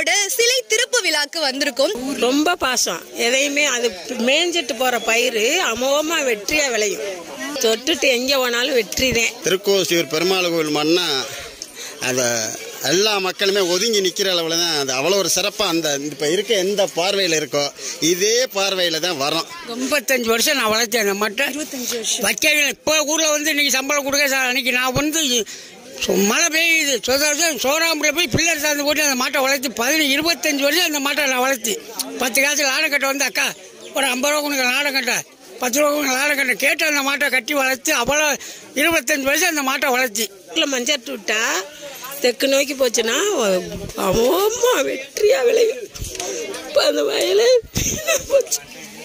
காளையோட சிலை திருப்பு விழாக்கு வந்திருக்கோம் ரொம்ப பாசம் எதையுமே அது மேய்ஞ்சிட்டு போற பயிர் அமோகமா வெற்றியா விளையும் தொட்டுட்டு எங்க போனாலும் வெற்றி தான் திருக்கோசியூர் பெருமாள் கோவில் மண்ணா அதை எல்லா மக்களுமே ஒதுங்கி நிற்கிற அளவில் தான் அது அவ்வளோ ஒரு சிறப்பாக அந்த இப்போ இருக்க எந்த பார்வையில் இருக்கோ இதே பார்வையில் தான் வரோம் முப்பத்தஞ்சு வருஷம் நான் வளர்த்தேன் அந்த மட்டை வைக்கவே இப்போ ஊரில் வந்து இன்னைக்கு சம்பளம் கொடுக்க சார் அன்னைக்கு நான் வந்து சு- மழை பெய்யுது சொந்த சோறாம்புல போய் பிள்ளை சார்ந்து போட்டு அந்த மாட்டை வளர்த்து பதினஞ்சு இருபத்தஞ்சு வருஷம் அந்த மாட்டை நான் வளர்த்து பத்து காசு லாடக்கட்டை வந்து அக்கா ஒரு ஐம்பது ரூபா கொடுங்க லாடக்கட்டை பத்து ரூபா கொடுங்க லாடக்கட்டை கேட்டு அந்த மாட்டை கட்டி வளர்த்து அவ்வளோ இருபத்தஞ்சு வருஷம் அந்த மாட்டை வளர்த்தி இல்லை மஞ்சள் விட்டா தெற்கு நோக்கி போச்சுன்னா அமோகமா வெற்றியா விளையும் இப்போ அந்த வயல போச்சு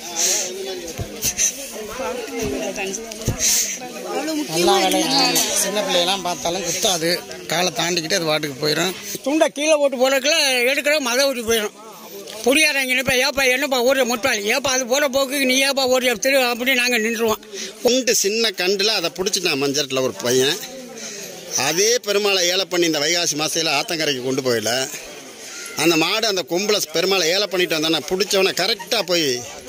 நல்லா விளையும் சின்ன பிள்ளையெல்லாம் பார்த்தாலும் குத்தாது காலை தாண்டிக்கிட்டு அது வாட்டுக்கு போயிடும் துண்டை கீழே போட்டு போறதுக்குள்ள எடுக்கிற மத ஊற்றி போயிடும் புரியாதவங்க நினைப்பா ஏப்பா என்னப்பா ஓடுற முட்டாளி ஏப்பா அது போற போக்குக்கு நீ ஏப்பா ஓடுற திரு அப்படின்னு நாங்கள் நின்றுவோம் குண்டு சின்ன கண்டில் அதை பிடிச்சிட்டான் மஞ்சட்டில் ஒரு பையன் அதே பெருமாளை ஏலை பண்ணி இந்த வைகாசி மாசையில் ஆத்தங்கரைக்கு கொண்டு போயில அந்த மாடு அந்த கொம்பில் பெருமாளை ஏலை பண்ணிட்டு வந்தானே பிடிச்சவன கரெக்டாக போய்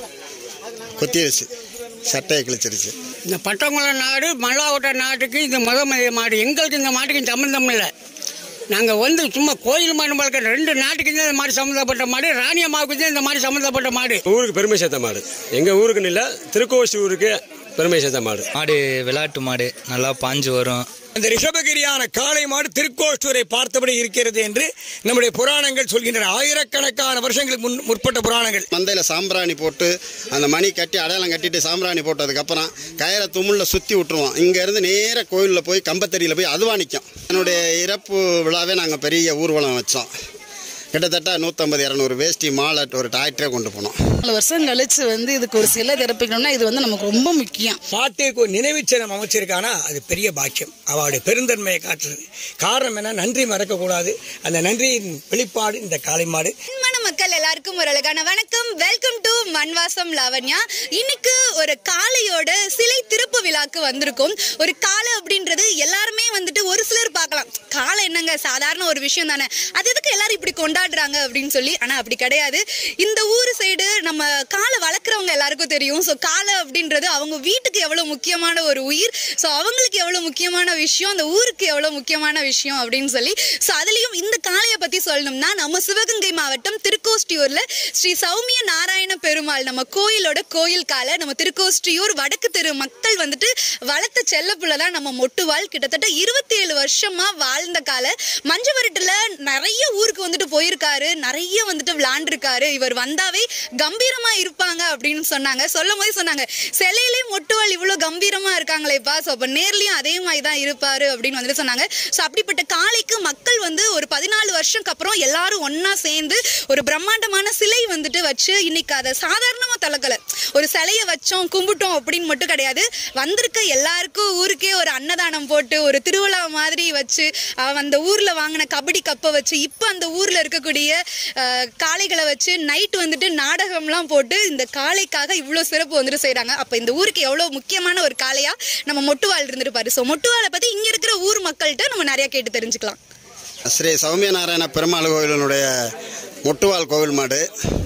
கொத்திருச்சு சட்டையை கிழிச்சிருச்சு இந்த பட்டங்குளம் நாடு மல்லாவட்ட நாட்டுக்கு இந்த முத மதிய மாடு எங்களுக்கு இந்த மாட்டுக்கு சம்மந்தம் இல்லை நாங்கள் வந்து சும்மா கோயில் மாடு வளர்க்குற ரெண்டு நாட்டுக்கு தான் இந்த மாதிரி சம்மந்தப்பட்ட மாடு ராணியம்மாவுக்கு தான் இந்த மாதிரி சம்மந்தப்பட்ட மாடு ஊருக்கு பெருமை சேர்த்த மாடு எங்க ஊருக்குன்னு இல்ல திருக்கோசி ஊருக்கு பெருமை சேர்த்த மாடு மாடு விளையாட்டு மாடு நல்லா பாஞ்சு வரும் அந்த ரிஷபகிரியான காளை மாடு திருக்கோஷ்டூரை பார்த்தபடி இருக்கிறது என்று நம்முடைய புராணங்கள் சொல்கின்றன ஆயிரக்கணக்கான வருஷங்களுக்கு முன் முற்பட்ட புராணங்கள் மந்தையில் சாம்பிராணி போட்டு அந்த மணி கட்டி அடையாளம் கட்டிட்டு சாம்பிராணி போட்டதுக்கப்புறம் கயிறை துமுளில் சுற்றி விட்டுருவோம் இங்கேருந்து நேராக கோயிலில் போய் கம்பத்தடியில் போய் அதுவா நிற்கும் என்னுடைய இறப்பு விழாவே நாங்கள் பெரிய ஊர்வலம் வச்சோம் கிட்டத்தட்ட நூற்றம்பது இரநூறு வேஷ்டி மாலை ஒரு டிராக்டரே கொண்டு போனோம் நாலு வருஷம் கழிச்சு வந்து இதுக்கு ஒரு சிலை திறப்பிக்கணும்னா இது வந்து நமக்கு ரொம்ப முக்கியம் பாட்டிற்கு ஒரு நினைவுச்சின்னம் அமைச்சிருக்கானா அது பெரிய பாக்கியம் அவளுடைய பெருந்தன்மையை காட்டுறது காரணம் என்ன நன்றி மறக்கக்கூடாது அந்த நன்றியின் வெளிப்பாடு இந்த காளை மாடு அன்பான மக்கள் எல்லாருக்கும் ஒரு அழகான வணக்கம் வெல்கம் டு மண்வாசம் லாவண்யா இன்னைக்கு ஒரு காளையோட சிலை திருப்பு விழாக்கு வந்திருக்கோம் ஒரு காளை அப்படின்றது எல்லாருமே வந்துட்டு ஒரு சிலர் பார்க்கலாம் காளை என்னங்க சாதாரண ஒரு விஷயம் தானே அது எதுக்கு எல்லாரும் இப்படி கொண்டாடுறாங்க அப்படின்னு சொல்லி ஆனா அப்படி கிடையாது இந்த ஊர் சைடு நம்ம காளை வளர்க்குறவங்க எல்லாருக்கும் தெரியும் ஸோ காளை அப்படின்றது அவங்க வீட்டுக்கு எவ்வளவு முக்கியமான ஒரு உயிர் ஸோ அவங்களுக்கு எவ்வளவு முக்கியமான விஷயம் அந்த ஊருக்கு எவ்வளவு முக்கியமான விஷயம் அப்படின்னு சொல்லி ஸோ அதுலயும் இந்த காளையை பத்தி சொல்லணும்னா நம்ம சிவகங்கை மாவட்டம் திருக்கோஷ்டியூர்ல ஸ்ரீ சௌமிய நாராயண பெருமாள் நம்ம கோயிலோட கோயில் காலை நம்ம திருக்கோஷ்டியூர் வடக்கு தெரு மக்கள் வந்துட்டு வளர்த்த செல்ல தான் நம்ம மொட்டுவாள் கிட்டத்தட்ட இருபத்தி ஏழு வருஷமா வாழ்ந்த காலை மஞ்சவரட்டுல நிறைய ஊருக்கு வந்துட்டு போயிருக்காரு நிறைய வந்துட்டு விளாண்டிருக்காரு இவர் வந்தாவே கம்பீரமா இருப்பாங்க அப்படின்னு சொன்னாங்க சொல்லும் போது சொன்னாங்க சிலையிலே மொட்டுவாள் இவ்வளவு கம்பீரமா இருக்காங்களேப்பா ஸோ அப்ப நேர்லயும் அதே மாதிரி தான் இருப்பாரு அப்படின்னு வந்துட்டு சொன்னாங்க ஸோ அப்படிப்பட்ட காளைக்கு மக்கள் வந்து ஒரு பதினாலு வருஷம்க்கு அப்புறம் எல்லாரும் ஒண்ணா சேர்ந்து ஒரு பிரம்மாண்டமான சிலை வந்துட்டு வச்சு இன்னைக்கு அதை சாதாரணமா தலக்கல ஒரு சிலையை வச்சோம் கும்பிட்டோம் அப்படின்னு மட்டும் கிடையாது வந்திருக்க எல்லாருக்கும் ஊருக்கே ஒரு அன்னதானம் போட்டு ஒரு திருவிழா மாதிரி வச்சு அஹ் அந்த ஊர்ல வாங்கின கபடி கப்பை வச்சு இப்போ அந்த ஊர்ல இருக்கக்கூடிய அஹ், காளைகளை வச்சு நைட் வந்துட்டு நாடகம்லாம் போட்டு இந்த காளைக்காக இவ்வளோ சிறப்பு வந்துட்டு செய்றாங்க அப்போ இந்த ஊருக்கு எவ்வளோ முக்கியமான ஒரு காளையா நம்ம மொட்டுவாள் இருந்திருப்பாரு ஸோ மொட்டுவாளை பத்தி இங்க இருக்கிற ஊர் மக்கள்கிட்ட நம்ம நிறைய கேட்டு தெரிஞ்சுக்கலாம் ஸ்ரீ சௌமிய நாராயண பெருமாள் கோவிலினுடைய முட்டுவால் கோவில் மாடு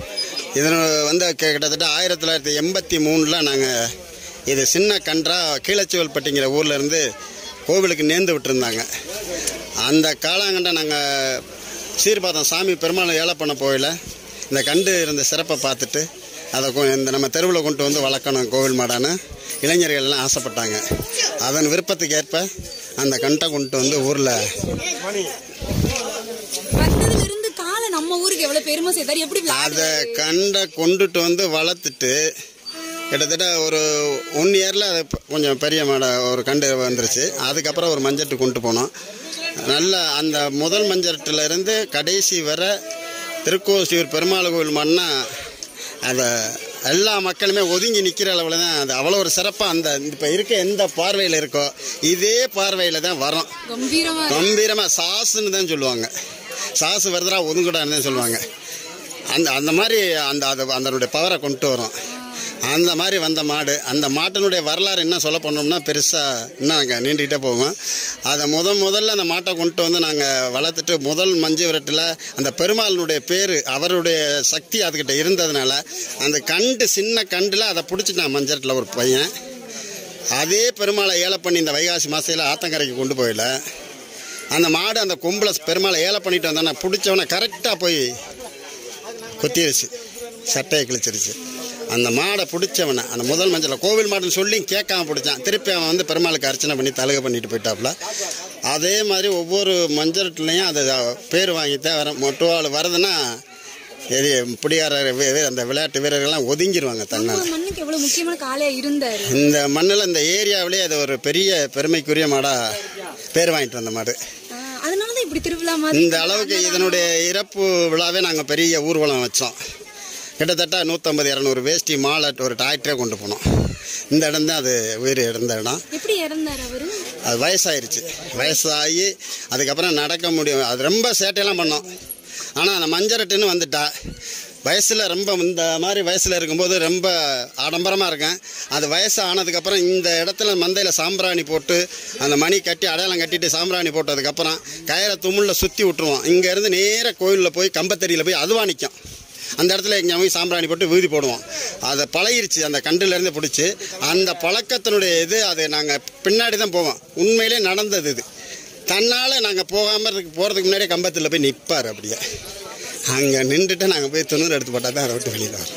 இது வந்து கி- கிட்டத்தட்ட ஆயிரத்தி தொள்ளாயிரத்தி எண்பத்தி மூணில் நாங்கள் இது சின்ன கன்றா கீழச்சிவல்பட்டிங்கிற ஊர்ல இருந்து கோவிலுக்கு நேர்ந்து விட்டுருந்தாங்க அந்த காலங்கண்ட நாங்கள் சீர்பாதம் சாமி பெருமாளை ஏழை பண்ண போயில இந்த கண்டு இருந்த சிறப்பை பார்த்துட்டு அதை கொ- இந்த நம்ம தெருவில் கொண்டு வந்து வளர்க்கணும் கோவில் மாடான்னு இளைஞர்கள் எல்லாம் ஆசைப்பட்டாங்க அதன் விருப்பத்துக்கு ஏற்ப அந்த கண்டை கொண்டு வந்து ஊரில் வந்ததுல இருந்து காளை நம்ம ஊருக்கு எவ்வளவு பெருமை சேர்த்தாரு எப்படி அதை கண்டை கொண்டுட்டு வந்து வளர்த்துட்டு கிட்டத்தட்ட ஒரு ஒன் இயரில் அது ப- கொஞ்சம் பெரிய மாடை ஒரு கண்டு வந்துருச்சு அதுக்கப்புறம் ஒரு மஞ்சட்டு கொண்டு போனோம் நல்ல அந்த முதல் மஞ்சட்டில் இருந்து கடைசி வரை திருக்கோசியூர் பெருமாள் கோவில் மண்ணா அதை எல்லா மக்களுமே ஒதுங்கி நிற்கிற அளவில் தான் அது அவ்வளோ ஒரு சிறப்பாக அந்த இப்போ இருக்க எந்த பார்வையில் இருக்கோ இதே பார்வையில் தான் வரோம் கம்பீரமா கம்பீரமாக சாசுன்னு தான் சொல்லுவாங்க சாசு வருதுடா ஒதுங்குடான்னு தான் சொல்லுவாங்க அந்த அந்த மாதிரி அந்த அது அதனுடைய பவரை கொண்டு வரும் அந்த மாதிரி வந்த மாடு அந்த மாட்டினுடைய வரலாறு என்ன சொல்ல போனோம்னா பெருசாக இன்னும் அங்கே நீண்டுக்கிட்டே போவோம் அதை முத முதல்ல அந்த மாட்டை கொண்டு வந்து நாங்கள் வளர்த்துட்டு முதல் மஞ்சு விரட்டில் அந்த பெருமாளினுடைய பேர் அவருடைய சக்தி அதுக்கிட்ட இருந்ததுனால அந்த கண்டு சின்ன கண்டில் அதை பிடிச்சிட்டான் மஞ்சட்டில் ஒரு பையன் அதே பெருமாளை ஏலை பண்ணி இந்த வைகாசி மாசையில் ஆத்தங்கரைக்கு கொண்டு போயில அந்த மாடு அந்த கொம்பில் பெருமாளை ஏலை பண்ணிட்டு வந்தானே பிடிச்சவனை கரெக்டாக போய் கொத்திருச்சு சட்டையை கிழிச்சிருச்சு அந்த மாடை பிடிச்சவனை அந்த முதல் மஞ்சள் கோவில் மாடுன்னு சொல்லி கேட்காம பிடிச்சான் திருப்பி அவன் வந்து பெருமாளுக்கு அர்ச்சனை பண்ணி தலுகை பண்ணிட்டு போயிட்டாப்புல அதே மாதிரி ஒவ்வொரு மஞ்சள்லையும் அது பேர் வாங்கித்தான் வர மொட்டுவாள் வருதுன்னா எது பிடியார அந்த விளையாட்டு வீரர்கள்லாம் ஒதுங்கிடுவாங்க தன்னால் மண்ணுக்கு எவ்வளவு முக்கியமான காளையா இருந்தாரு இந்த மண்ணில் இந்த ஏரியாவிலே அது ஒரு பெரிய பெருமைக்குரிய மாடாக பேர் வாங்கிட்டு வந்த மாடு ஆஹ் அதனாலதான் இப்படி திருவிழா மாதிரி இந்த அளவுக்கு இதனுடைய இறப்பு விழாவே நாங்கள் பெரிய ஊர்வலம் வச்சோம் கிட்டத்தட்ட நூற்றம்பது இரநூறு வேஷ்டி மாலை ஒரு டிராக்டரே கொண்டு போனோம் இந்த இடம் தான் அது உயிர் இறந்த இடம் எப்படி இறந்தாரு அவரு அது வயசாயிருச்சு வயசாகி அதுக்கப்புறம் நடக்க முடியும் அது ரொம்ப சேட்டையெல்லாம் பண்ணோம் ஆனால் அந்த மஞ்சரட்டுன்னு வந்துட்டா வயசில் ரொம்ப இந்த மாதிரி வயசில் இருக்கும்போது ரொம்ப ஆடம்பரமாக இருக்கேன் அது வயசு ஆனதுக்கப்புறம் இந்த இடத்துல மந்தையில் சாம்பிராணி போட்டு அந்த மணி கட்டி அடையாளம் கட்டிட்டு சாம்பிராணி போட்டதுக்கப்புறம் கயிறை தும்முள்ள சுற்றி விட்டுருவோம் இங்கேருந்து நேராக கோயிலில் போய் கம்பத்தறியில் போய் அதுவாக நிற்கும் அந்த இடத்துல இங்கே போய் சாம்பிராணி போட்டு வீதி போடுவோம் அதை பழகிருச்சு அந்த கண்டுலேருந்து பிடிச்சி அந்த பழக்கத்தினுடைய இது அது நாங்கள் பின்னாடி தான் போவோம் உண்மையிலே நடந்தது இது தன்னால் நாங்கள் போகாமல் போகிறதுக்கு முன்னாடியே கம்பத்தில் போய் நிற்பார் அப்படியே அங்கே நின்றுட்டு நாங்கள் போய் துணூறு எடுத்து போட்டால் தான் அதை விட்டு வெளியில் வரும்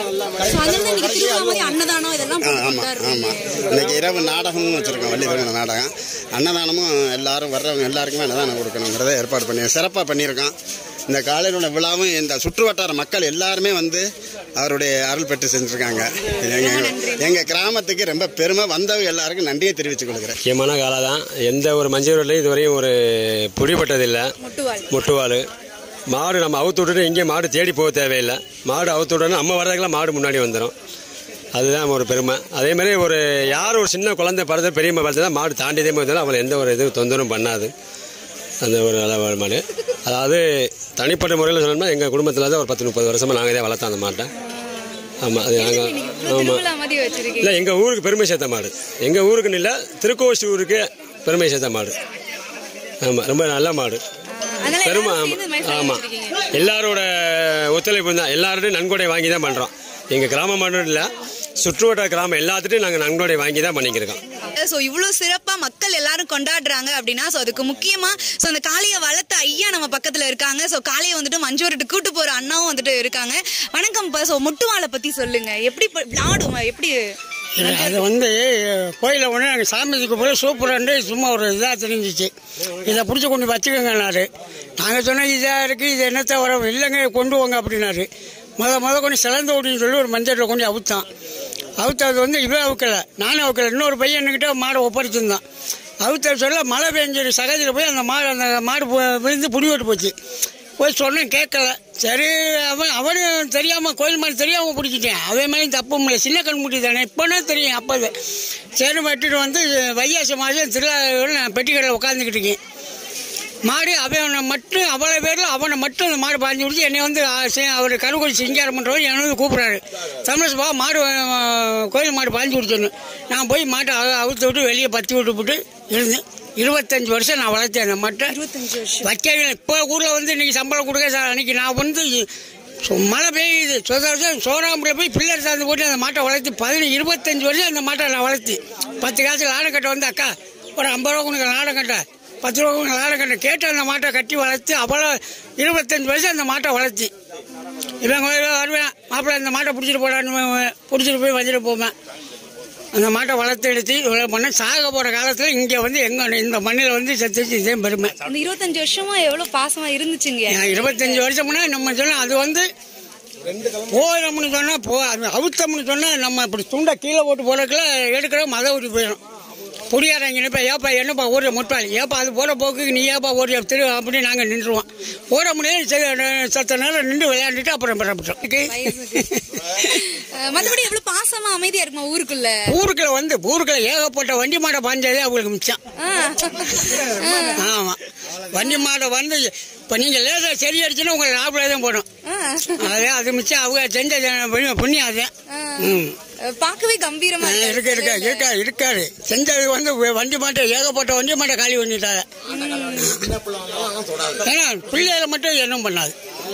So அதனால இன்னைக்கு திருவிழா மாதிரி அன்னதானம் இதெல்லாம் ஆ போட்டு ஆமாம் கொண்டாடுறீங்க. ஆமாம் இன்னைக்கு இரவு நாடகமும் வச்சுருக்கோம் வள்ளி திருமண நாடகம் அன்னதானமும் எல்லாரும் வர்றவங்க எல்லாருக்குமே அன்னதானம் கொடுக்கணுங்கிறத ஏற்பாடு பண்ணி சிறப்பாக பண்ணியிருக்கோம் இந்த காலையிலுள்ள விழாவும் இந்த சுற்று வட்டார மக்கள் எல்லாருமே வந்து அவருடைய அருள் பெற்று செஞ்சுருக்காங்க எங்கள் எங்கள் கிராமத்துக்கு ரொம்ப பெருமை வந்தவங்க எல்லாருக்கும் நன்றியை தெரிவித்துக் கொள்கிறேன் முக்கியமான காலம் தான் எந்த ஒரு மஞ்சள் ரோட்லையும் இதுவரையும் ஒரு பிடிபட்டதில்லை முட்டுவாள் முட்டுவாள் மாடு நம்ம அவுத்து விட்டுட்டு எங்கேயும் மாடு தேடி போக தேவையில்லை மாடு அவுத்து விட்டோன்னா நம்ம வர்றதுக்கெல்லாம் மாடு முன்னாடி வந்துடும் அதுதான் ஒரு பெருமை அதே மாதிரி ஒரு யார் ஒரு சின்ன குழந்தை பிறந்த பெரியம்மா பிறந்தா மாடு தாண்டியதே போய் அவளை எந்த ஒரு இது தொந்தரவும் பண்ணாது அந்த ஒரு நல்ல ஒரு மாடு அதாவது தனிப்பட்ட முறையில் சொல்லணும்னா எங்கள் குடும்பத்தில் தான் ஒரு பத்து முப்பது வருஷமாக நாங்கள் தான் வளர்த்தோம் அந்த மாட்டை ஆமாம் அது நாங்கள் ஆமாம் திருவிழா மாதிரி வச்சிருக்கீங்க இல்லை எங்கள் ஊருக்கு பெருமை சேர்த்த மாடு எங்கள் ஊருக்குன்னு இல்லை திருக்கோஷூருக்கு பெருமை சேர்த்த மாடு ஆமாம் ரொம்ப நல்ல மாடு அதனால பெருமை எல்லாரும் ஆமாம் சேர்ந்து இந்த மாதிரி ஆமாம் வச்சிருக்கீங்க. எல்லாரோட ஒத்துழைப்பு தான் எல்லார்ட்டையும் நன்கொடை வாங்கி தான் பண்ணுறோம் எங்கள் கிராமம் மட்டும் இல்லை சுற்றுவட்டார கிராமம் எல்லாத்துட்டையும் நாங்கள் நன்கொடை வாங்கி தான் பண்ணிக்கிருக்கோம் ஸோ இவ்வளோ சிறப்பாக மக்கள் எல்லாரும் கொண்டாடுறாங்க அப்படின்னா ஸோ அதுக்கு முக்கியமாக ஸோ அந்த காளையை வளர்த்த ஐயா நம்ம பக்கத்தில் இருக்காங்க ஸோ காளையை வந்துட்டு மஞ்சூரிட்டு கூட்டு போகிற அண்ணாவும் வந்துட்டு இருக்காங்க வணக்கம்ப்பா ஸோ முட்டுவாளை பற்றி சொல்லுங்க எப்படி ப- விளாடும் எப்படி இல்லை அது வந்து கோயிலில் ஒன்று நாங்கள் சாமிக்கு போய் சூப்பராண்டு சும்மா ஒரு இதாக தெரிஞ்சிச்சு இதை பிடிச்சி கொண்டு வச்சுக்கோங்கனாரு நாங்கள் சொன்னோம் இதாக இருக்குது இது என்னத்தை வர இல்லைங்க கொண்டு வாங்க அப்படின்னாரு முத முத கொண்டு சிலந்து ஓடின்னு சொல்லி ஒரு மஞ்சளில் கொண்டு அவுத்தான் அவுத்தது வந்து இவன் அவுக்கலை நானும் அவுக்கலை இன்னொரு பையன் என்கிட்ட மாடை ஒப்படைச்சிருந்தான் அவுத்த சொல்ல மழை பெஞ்சு சகதியில் போய் அந்த மாடு அந்த மாடு பு- விழுந்து புடி ஓட்டு போச்சு போய் சொன்னேன் கேட்கல சரி அவன் அவனும் தெரியாமல் கோயில் மாதிரி தெரியாமல் பிடிச்சிட்டேன் அவன் மேலேயும் தப்பும் இல்லை சின்ன கண் முட்டி தானே இப்போனே தெரியும் அப்போது சரி வெட்டிட்டு வந்து வையாசி மாதம் திருவிழா நான் பெட்டிக்கடையில் உட்காந்துக்கிட்டு இருக்கேன் மாடு அவனை மட்டும் அவ்வளோ பேரில் அவனை மட்டும் அந்த மாடு பாஞ்சு விடுச்சு என்னை வந்து ஆ, சே- அவர் கருங்கோழி சிங்காரம் பண்ணுறவர் என்னை வந்து கூப்பிட்றாரு தமிழ் பா மாடு ஆ, கோயில் மாடு பாஞ்சு விடுச்சோன்னு நான் போய் மாட்டை அவு- அவுத்து விட்டு வெளியே பற்றி விட்டு போட்டு இருந்தேன் இருபத்தஞ்சு வருஷம் நான் வளர்த்தேன் அந்த மாட்டை இருபத்தஞ்சு வருஷம் வைக்கவே இப்போ ஊரில் வந்து இன்னைக்கு சம்பளம் கொடுக்க சார் அன்னைக்கு நான் வந்து சு- மழை பெய்யுது சொந்த சோனாம்புல போய் பிள்ளர் சார்ந்து போட்டு அந்த மாட்டை வளர்த்து பதினஞ்சு இருபத்தஞ்சு வருஷம் அந்த மாட்டை நான் வளர்த்து பத்து காசு லாடம் கட்ட வந்து அக்கா ஒரு ஐம்பது ரூபா உனக்கு லாடம் கட்ட பத்து ரூபா உனக்கு லாடம் கட்ட கேட்டு அந்த மாட்டை கட்டி வளர்த்து அவ்வளோ இருபத்தஞ்சு வருஷம் அந்த மாட்டை வளர்த்து இவங்க வருவேன் மாப்பிள்ளை அந்த மாட்டை பிடிச்சிட்டு போடான்னு பிடிச்சிட்டு போய் வச்சுட்டு போவேன் அந்த மாட்டை வளர்த்து எடுத்து இவ்வளோ பண்ண சாக போகிற காலத்தில் இங்கே வந்து எங்கள் இந்த மண்ணில் வந்து செத்துச்சு இதே பெருமை அந்த இருபத்தஞ்சு வருஷமா எவ்வளவு பாசமா இருந்துச்சுங்க நான் இருபத்தஞ்சு வருஷம் முன்னாடி நம்ம சொன்னோம் அது வந்து போயிடம்னு சொன்னால் போ அது அவுத்தம்னு சொன்னால் நம்ம இப்படி துண்டை கீழே போட்டு போறதுக்குள்ள எடுக்கிற மத ஊட்டி போயிடும் புரியாதவங்க நினைப்பா ஏப்பா என்னப்பா ஓடுற முட்டாள் ஏப்பா அது போகிற போக்குக்கு நீ ஏப்பா ஓடுற திரு அப்படின்னு நாங்கள் நின்றுவோம் ஓட முடியாது சரி, சத்த நேரம் நின்று விளையாண்டுட்டு அப்புறம் புறப்பட்டோம் அஹ் மத்தபடி எவ்வளவு பாசமா அமைதியா இருக்குமா ஊருக்குள்ள ஊருக்குள்ள வந்து ஊருக்குள்ள ஏகப்பட்ட வண்டி மாடை பாஞ்சதே அவங்களுக்கு மிச்சம் ஆ. ஆமாம் வண்டி மாடை வந்து இப்போ நீங்கள் லேசாக சரி அடிச்சுன்னா உங்களுக்கு லாபில் தான் போடும் ஆ. அதே அது மிச்சம் அவங்க செஞ்ச ஜன- புண்ணியம் புண்ணியம் அது ம் அஹ் பார்க்கவே கம்பீரமா இருக்க இருக்கு இருக்க இருக்கா இருக்காரு செஞ்சது வந்து வே- வண்டி மாட்டை ஏகப்பட்ட வண்டி மாட்டை காலி பண்ணிட்டாங்க ஏன்னா பிள்ளைகளை மட்டும் என்ன பண்ணாது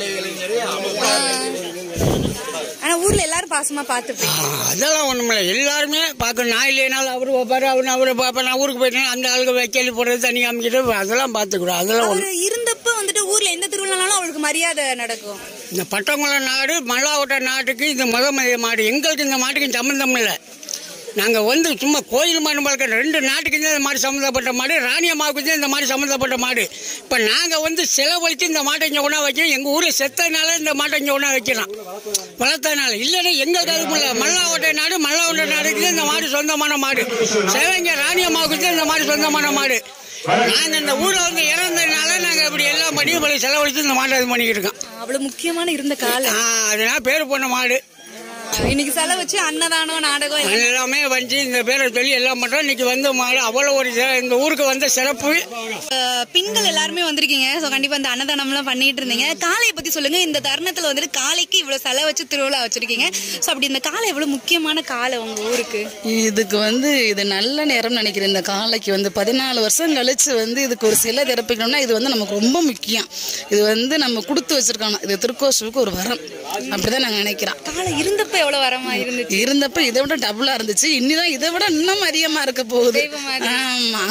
ஆனா ஊர்ல எல்லாரும் பாசமா பாத்துப்பீங்க ஆ, அதெல்லாம் ஒண்ணுமில்ல எல்லாருமே பார்க்கணும் நான் இல்லைனாலும் அவரு வைப்பாரு அவரு அவரை பார்ப்பேன் நான் ஊருக்கு போயிட்டேன் அந்த ஆளுக்கு வைக்கல் போடுறது தண்ணி காமிக்கிறது அதெல்லாம் பார்த்துக்கிறோம் அதெல்லாம் ஒண்ணு அவரு இருந்தப்ப வந்துட்டு ஊர்ல எந்த திருவிழானாலும் அவருக்கு மரியாதை நடக்கும் இந்த பட்டங்குளம் நாடு மல்லாவட்ட நாட்டுக்கு இந்த முத மதிய மாடு எங்களுக்கு இந்த மாட்டுக்கு சம்மந்தம் இல்லை நாங்கள் வந்து சும்மா கோயில் மாடு வளர்க்குற ரெண்டு நாட்டுக்கு தான் இந்த மாதிரி சம்மந்தப்பட்ட மாடு ராணியம்மாவுக்கு தான் இந்த மாதிரி சம்மந்தப்பட்ட மாடு இப்போ நாங்கள் வந்து செலவழித்து இந்த மாட்டை இங்கே ஒன்றா வைக்கிறோம் எங்கள் ஊரில் செத்தனால இந்த மாட்டை இங்கே ஒன்றா வைக்கலாம் வளர்த்தனால இல்லைன்னா எங்களுக்கு அதுக்கு இல்லை மல்லாவட்டை நாடு மல்லாவட்டை நாடுக்கு தான் இந்த மாடு சொந்தமான மாடு சிவங்க ராணியம்மாவுக்கு தான் இந்த மாடு சொந்தமான மாடு நாங்கள் இந்த ஊரில் வந்து இறந்ததுனால நாங்கள் இப்படி எல்லாம் பண்ணி இப்படி செலவழித்து இந்த மாட்டை இது பண்ணிக்கிட்டு இருக்கோம் அவ்வளவு முக்கியமான இருந்த காலம் ஆ, அதனால பேர் போன மாடு இன்னைக்கு செலவு வச்சு அன்னதானம் நாடகம் எல்லாம் எல்லாமே வந்து இந்த பேரை சொல்லி எல்லாம் பண்றோம் இன்னைக்கு வந்த மாடு அவ்வளவு ஒரு சி- இந்த ஊருக்கு வந்த சிறப்பு அஹ் பெண்கள் எல்லாருமே வந்திருக்கீங்க சோ கண்டிப்பா இந்த அன்னதானம் எல்லாம் பண்ணிட்டு இருந்தீங்க காளையை பத்தி சொல்லுங்க இந்த தருணத்துல வந்துட்டு காளைக்கு இவ்வளவு செலவு வச்சு திருவிழா வச்சிருக்கீங்க சோ அப்படி இந்த காளை எவ்வளவு முக்கியமான காளை உங்க ஊருக்கு இதுக்கு வந்து இது நல்ல நேரம் நினைக்கிறேன் இந்த காலைக்கு வந்து பதினாலு வருஷம் கழிச்சு வந்து இதுக்கு ஒரு சிலை திறப்பிக்கணும்னா இது வந்து நமக்கு ரொம்ப முக்கியம் இது வந்து நம்ம கொடுத்து வச்சிருக்கோம் இது திருக்கோசுவுக்கு ஒரு வரம் அப்படிதான் நாங்க நினைக்கிறோம் காளை இருந்தப்ப எவ்வளவு வரமா இருந்துச்சு இருந்தப்ப இதை விட டபுளா இருந்துச்சு இனிதான் இதை விட இன்னும் அதிகமா இருக்க போகுது தெய்வமா இருக்கு. ஆமா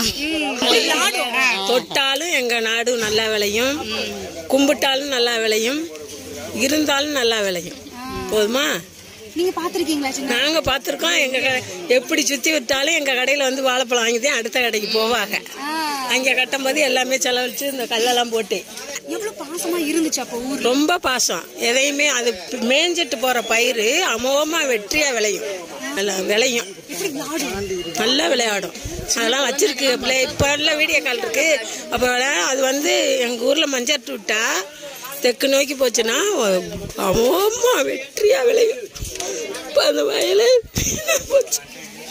தொட்டாலும் எங்க நாடு நல்லா விளையும் கும்பிட்டாலும் நல்லா விளையும் இருந்தாலும் நல்லா விளையும் போதுமா நீங்க பாத்திருக்கீங்களா சின்ன நாங்க பார்த்துருக்கோம் எங்க கடை எப்படி சுத்தி விட்டாலும் எங்க கடையில வந்து வாழைப்பழம் வாங்கி தான் அடுத்த கடைக்கு போவாங்க அங்க கட்டும்போது எல்லாமே செலவழிச்சு இந்த கல்லெல்லாம் போட்டு எவ்வளவு பாசமா இருந்துச்சு அப்ப ஊர் ரொம்ப பாசம் எதையுமே அது மேய்ஞ்சிட்டு போற பயிர் அமோகமா வெற்றியா விளையும் நல்லா விளையும் நல்லா விளையாடும் அதெல்லாம் வச்சிருக்கு பிள்ளை இப்போ எல்லாம் வீடியோ கால் இருக்கு அப்போ விளையா- அது வந்து எங்கள் ஊரில் மஞ்சட்டு விட்டா தெற்கு நோக்கி போச்சுன்னா அமோகமா வெற்றியா விளையும் இப்போ அந்த வயல் போச்சு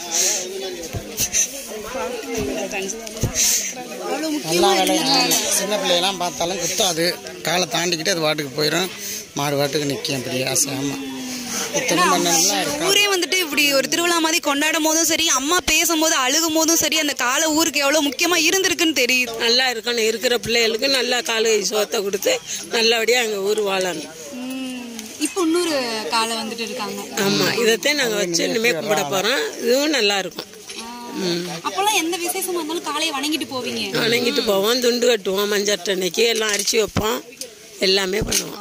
நல்லா விளையும் சின்ன பிள்ளையெல்லாம் பார்த்தாலும் குத்தாது காலை தாண்டிக்கிட்டு அது வாட்டுக்கு போயிடும் மாடு வாட்டுக்கு நிற்கும் பெரிய ஆசை ஆமாம் இத்தனை பண்ணலாம் இருக்கா ஊரே வந்துட்டு இப்படி ஒரு திருவிழா மாதிரி கொண்டாடும் போதும் சரி அம்மா பேசும்போது அழுகும் போதும் சரி அந்த கால ஊருக்கு எவ்வளவு முக்கியமா இருந்திருக்குன்னு தெரியுது நல்லா இருக்கணும் இருக்கிற பிள்ளைகளுக்கு நல்லா காலு சோத்தை கொடுத்து நல்லபடியாக எங்கள் ஊர் வாழணும் இப்போ இன்னொரு காலை வந்துட்டு இருக்காங்க ஆமாம் இதைத்தான் நாங்கள் வச்சு இனிமேல் கும்பிட போகிறோம் இதுவும் நல்லா இருக்கும் அப்பெல்லாம் எந்த விசேஷமா இருந்தாலும் காலையை வணங்கிட்டு போவீங்க வணங்கிட்டு போவோம் துண்டு கட்டுவோம் மஞ்சள் அன்னைக்கு எல்லாம் அரிசி வைப்போம் எல்லாமே பண்ணுவோம்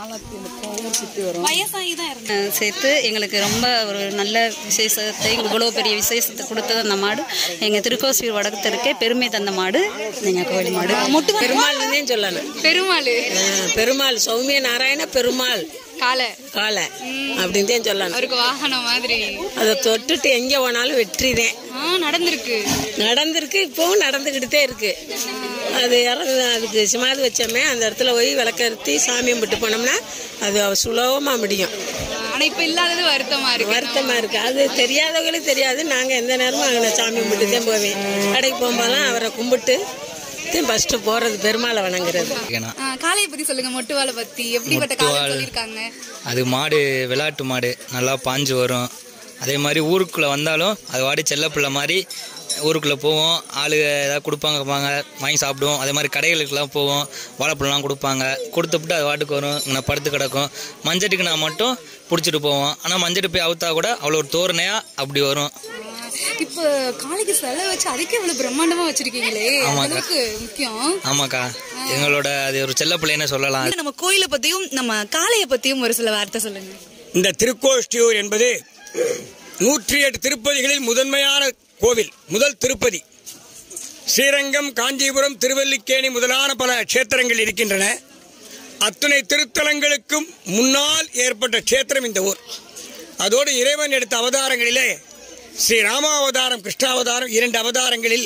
வயசாகி தான் இருந்தேன் சேர்த்து எங்களுக்கு ரொம்ப ஒரு நல்ல விசேஷத்தை இவ்வளோ பெரிய விசேஷத்தை கொடுத்தது அந்த மாடு எங்கள் திருக்கோசியூர் வடக்கு தெருக்கே பெருமை தந்த மாடு எங்கள் கோயில் மாடு முட்டு பெருமாள்னே சொல்லணும் பெருமாள் ஆ, பெருமாள் சௌமிய நாராயண பெருமாள் காலை காலை அப்படின்னு தான் சொல்லணும் அவருக்கு வாகனம் மாதிரி அதை தொட்டுட்டு எங்கே போனாலும் வெற்றி தான் ஆ நடந்திருக்கு நடந்திருக்கு இப்போவும் நடந்துக்கிட்டு தான் இருக்கு அது இறந்து அதுக்கு சிமாது வச்சோமே அந்த இடத்துல போய் விளக்கறுத்தி சாமி கும்பிட்டு போனோம்னா அது சுலபமாக முடியும் ஆனா இப்ப இல்லாதது வருத்தமா இருக்கு வருத்தமா இருக்கு அது தெரியாதவங்களுக்கு தெரியாது நாங்க எந்த நேரமும் அங்கே சாமி கும்பிட்டு தான் போவேன் கடைக்கு போகும்போதெல்லாம் அவரை கும்பிட்டு ஃபர்ஸ்ட் போறது பெருமாளை வணங்குறது இருக்கேனா. ஆ, காளையை பத்தி சொல்லுங்க மொட்டுவாலை பத்தி எப்படிப்பட்ட காலை மொட்டுவால். சொல்லியிருக்காங்க அது மாடு விளையாட்டு மாடு நல்லா பாஞ்சு வரும் அதே மாதிரி ஊருக்குள்ளே வந்தாலும் அது வாடி செல்லப்பிள்ளை மாதிரி ஊருக்குள்ளே போவோம் ஆளுங்க ஏதாவது கொடுப்பாங்க கேட்பாங்க வாங்கி சாப்பிடுவோம் அதே மாதிரி கடைகளுக்கெல்லாம் போவோம் வாழைப்பழம்லாம் கொடுப்பாங்க கொடுத்துப்புட்டு அது வாட்டுக்கு வரும் இங்கே படுத்து கிடக்கும் மஞ்சட்டுக்கு நான் மட்டும் பிடிச்சிட்டு போவோம் ஆனால் மஞ்சட்டு போய் அவுத்தா கூட அவ்வளோ ஒரு தோரணையாக அப்படி வரும் இப்ப காளைக்கு செலவு வச்சு அதுக்கே இவ்வளவு பிரம்மாண்டமா வச்சிருக்கீங்களே ஆமாக்கா. அளவுக்கு முக்கியம் ஆமாக்கா எங்களோட அது ஒரு செல்லப்பிள்ளைன்னு சொல்லலாம் நம்ம கோயிலை பத்தியும் நம்ம காளைய பத்தியும் ஒரு சில வார்த்தை சொல்லுங்க இந்த திருக்கோஷ்டியூர் என்பது நூற்றி எட்டு திருப்பதிகளில் முதன்மையான கோவில் முதல் திருப்பதி ஸ்ரீரங்கம் காஞ்சிபுரம் திருவல்லிக்கேணி முதலான பல க்ஷேத்திரங்கள் இருக்கின்றன அத்தனை திருத்தலங்களுக்கும் முன்னால் ஏற்பட்ட க்ஷேத்திரம் இந்த ஊர் அதோடு இறைவன் எடுத்த அவதாரங்களிலே ஸ்ரீ ராமாவதாரம் கிருஷ்ணாவதாரம் இரண்டு அவதாரங்களில்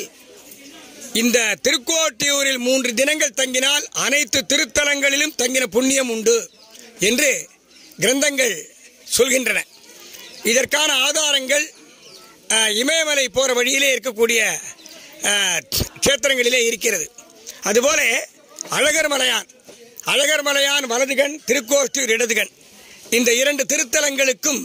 இந்த திருக்கோட்டியூரில் மூன்று தினங்கள் தங்கினால் அனைத்து திருத்தலங்களிலும் தங்கின புண்ணியம் உண்டு என்று கிரந்தங்கள் சொல்கின்றன இதற்கான ஆதாரங்கள் அஹ், இமயமலை போகிற வழியிலே இருக்கக்கூடிய அஹ், க்ஷேத்திரங்களிலே இருக்கிறது அதுபோல அழகர் மலையான் அழகர் மலையான் வலதுகன் திருக்கோஷ்டியூர் இடதுகன் இந்த இரண்டு திருத்தலங்களுக்கும்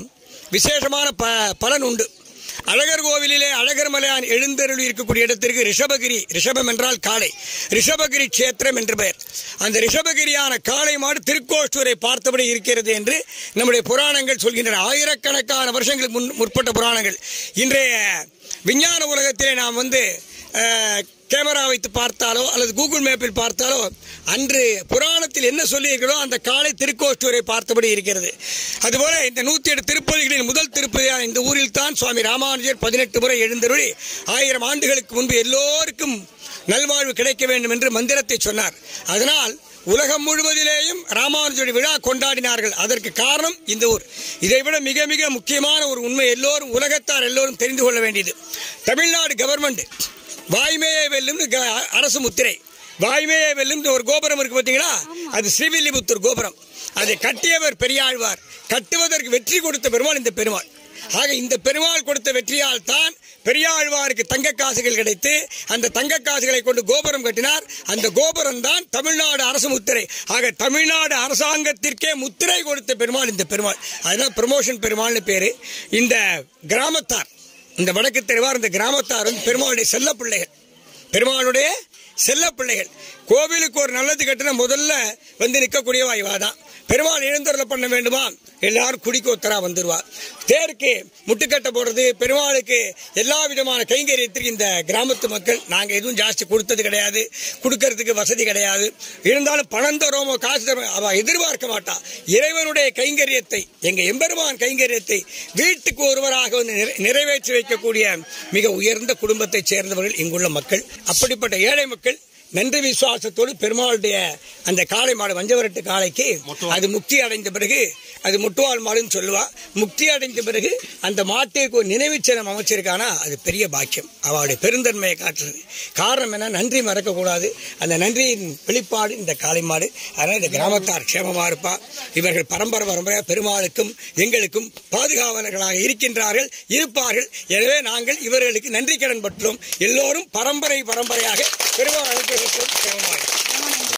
விசேஷமான ப பலன் உண்டு அழகர் கோவிலிலே அழகர் மலையான் எழுந்தருளி இருக்கக்கூடிய இடத்திற்கு ரிஷபகிரி ரிஷபம் என்றால் காளை ரிஷபகிரி கஷேத்திரம் என்று பெயர் அந்த ரிஷபகிரியான காளை மாடு திருக்கோஷ்டூரை பார்த்தபடி இருக்கிறது என்று நம்முடைய புராணங்கள் சொல்கின்றன ஆயிரக்கணக்கான வருஷங்களுக்கு முன் முற்பட்ட புராணங்கள் இன்றைய விஞ்ஞான உலகத்திலே நாம் வந்து அஹ், கேமரா வைத்து பார்த்தாலோ அல்லது கூகுள் மேப்பில் பார்த்தாலோ அன்று புராணத்தில் என்ன சொல்லியிருக்கிறோ அந்த காலை திருக்கோஷ்டூரை பார்த்தபடி இருக்கிறது அதுபோல இந்த நூத்தி எட்டு திருப்பதிகளின் முதல் திருப்பதியான இந்த ஊரில் தான் சுவாமி ராமானுஜர் பதினெட்டு முறை எழுந்தருளி ஆயிரம் ஆண்டுகளுக்கு முன்பு எல்லோருக்கும் நல்வாழ்வு கிடைக்க வேண்டும் என்று மந்திரத்தை சொன்னார் அதனால் உலகம் முழுவதிலேயும் ராமானுஜருடைய விழா கொண்டாடினார்கள் அதற்கு காரணம் இந்த ஊர் இதைவிட மிக மிக முக்கியமான ஒரு உண்மை எல்லோரும் உலகத்தார் எல்லோரும் தெரிந்து கொள்ள வேண்டியது தமிழ்நாடு கவர்மெண்ட் வாய்மையை வெல்லும் க- அரசு முத்திரை வாய்மையை வெல்லும் ஒரு கோபுரம் இருக்கு பார்த்தீங்களா அது ஸ்ரீவில்லிபுத்தூர் கோபுரம் அதை கட்டியவர் பெரியாழ்வார் கட்டுவதற்கு வெற்றி கொடுத்த பெருமாள் இந்த பெருமாள் ஆக இந்த பெருமாள் கொடுத்த வெற்றியால் தான் பெரியாழ்வாருக்கு தங்க காசுகள் கிடைத்து அந்த தங்க காசுகளை கொண்டு கோபுரம் கட்டினார் அந்த கோபுரம் தான் தமிழ்நாடு அரசு முத்திரை ஆக தமிழ்நாடு அரசாங்கத்திற்கே முத்திரை கொடுத்த பெருமாள் இந்த பெருமாள் அதனால் ப்ரமோஷன் பெருமாள்னு பேரு இந்த கிராமத்தார் இந்த வடக்கு தெருவார் இந்த கிராமத்தார் வந்து பெருமாளுடைய செல்ல பிள்ளைகள் பெருமாளுடைய செல்ல பிள்ளைகள் கோவிலுக்கு ஒரு நல்லது கட்டின முதல்ல வந்து நிற்கக்கூடியவா இவா தான் பெருமாள் எழுந்தருள பண்ண வேண்டுமா எல்லாரும் குடிக்கு ஒத்தரா வந்துருவா தேருக்கு முட்டுக்கட்டை போடுறது பெருமாளுக்கு எல்லா விதமான கைங்கரியத்திற்கு இந்த கிராமத்து மக்கள் நாங்கள் எதுவும் ஜாஸ்தி கொடுத்தது கிடையாது கொடுக்கறதுக்கு வசதி கிடையாது இருந்தாலும் பணம் தரோமோ காசு தரோமோ அவ எதிர்பார்க்க மாட்டா இறைவனுடைய கைங்கரியத்தை எங்க எம்பெருமான் கைங்கரியத்தை வீட்டுக்கு ஒருவராக வந்து நிறை- நிறைவேற்றி வைக்கக்கூடிய மிக உயர்ந்த குடும்பத்தைச் சேர்ந்தவர்கள் இங்குள்ள மக்கள் அப்படிப்பட்ட ஏழை மக்கள் நன்றி விசுவாசத்தோடு பெருமாளுடைய அந்த காளை மாடு வஞ்சவரட்டு காளைக்கு அது முக்தி அடைந்த பிறகு அது முட்டுவாள் மாடுன்னு சொல்லுவா முக்தி அடைந்த பிறகு அந்த மாட்டுக்கு ஒரு நினைவுச் சின்னம் அமைச்சிருக்கானா அது பெரிய பாக்கியம் அவளுடைய பெருந்தன்மையை காட்டுறது காரணம் என்ன நன்றி மறக்கக்கூடாது அந்த நன்றியின் வெளிப்பாடு இந்த காளை மாடு அதனால் இந்த கிராமத்தார் க்ஷேமமா இருப்பா இவர்கள் பரம்பரை பரம்பரையாக பெருமாளுக்கும் எங்களுக்கும் பாதுகாவலர்களாக இருக்கின்றார்கள் இருப்பார்கள் எனவே நாங்கள் இவர்களுக்கு நன்றி கடன் பட்டுள்ளோம் எல்லோரும் பரம்பரை பரம்பரையாக பெருமாள் அனுகிரகத்தோடு க்ஷேமமாக